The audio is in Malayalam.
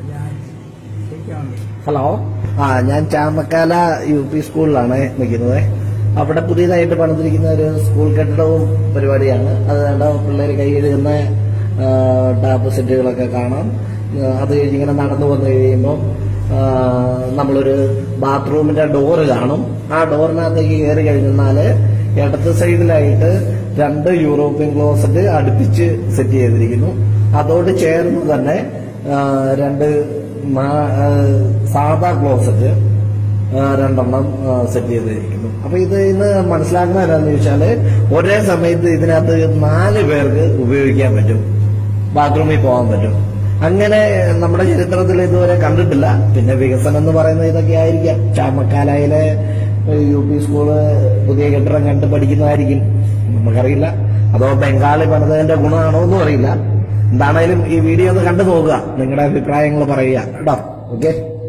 ഹലോ ആ ഞാൻ ചാമക്കാല യു പി സ്കൂളിലാണ് നിൽക്കുന്നത് അവിടെ പുതിയതായിട്ട് പണിതിരിക്കുന്ന ഒരു സ്കൂൾ കെട്ടിടവും പരിപാടിയാണ് അത് വേണ്ട പിള്ളേർ കൈയെഴുതുന്ന ടാപ്പ് സെറ്റുകളൊക്കെ കാണാം ആ, അത് കഴിഞ്ഞ് ഇങ്ങനെ നടന്നു വന്നു കഴിയുമ്പോൾ ആ, നമ്മളൊരു ബാത്റൂമിന്റെ ഡോറ് കാണും ആ ഡോറിനകത്തേക്ക് കയറി കഴിഞ്ഞാല് ഇടത്ത് സൈഡിലായിട്ട് രണ്ട് യൂറോപ്യൻ ക്ലോസറ്റ് അടുപ്പിച്ച് സെറ്റ് ചെയ്തിരിക്കുന്നു അതോട് ചേർന്ന് തന്നെ ആ, രണ്ട് മാ- ആ, സാധാ ക്ലോസറ്റ് ആ, രണ്ടെണ്ണം ആ, സെറ്റ് ചെയ്തിരിക്കുന്നു അപ്പൊ ഇത് ഇന്ന് മനസ്സിലാക്കുന്ന എന്താണെന്ന് ചോദിച്ചാല് ഒരേ സമയത്ത് ഇതിനകത്ത് നാല് പേർക്ക് ഉപയോഗിക്കാൻ പറ്റും ബാത്റൂമിൽ പോകാൻ പറ്റും അങ്ങനെ നമ്മുടെ ചരിത്രത്തിൽ ഇതുവരെ കണ്ടിട്ടില്ല പിന്നെ വികസനം എന്ന് പറയുന്നത് ഇതൊക്കെ ആയിരിക്കാം ചാമക്കാലയിലെ യു പി സ്കൂള് പുതിയ കെട്ടിടം കണ്ട് പഠിക്കുന്നതായിരിക്കും നമുക്കറിയില്ല അതോ ബംഗാളി പണിതതിന്റെ ഗുണമാണോ എന്നും അറിയില്ല എന്താണേലും ഈ വീഡിയോ ഒന്ന് കണ്ടു നോക്കുക നിങ്ങളുടെ അഭിപ്രായങ്ങൾ പറയുക കേട്ടോ ഓക്കെ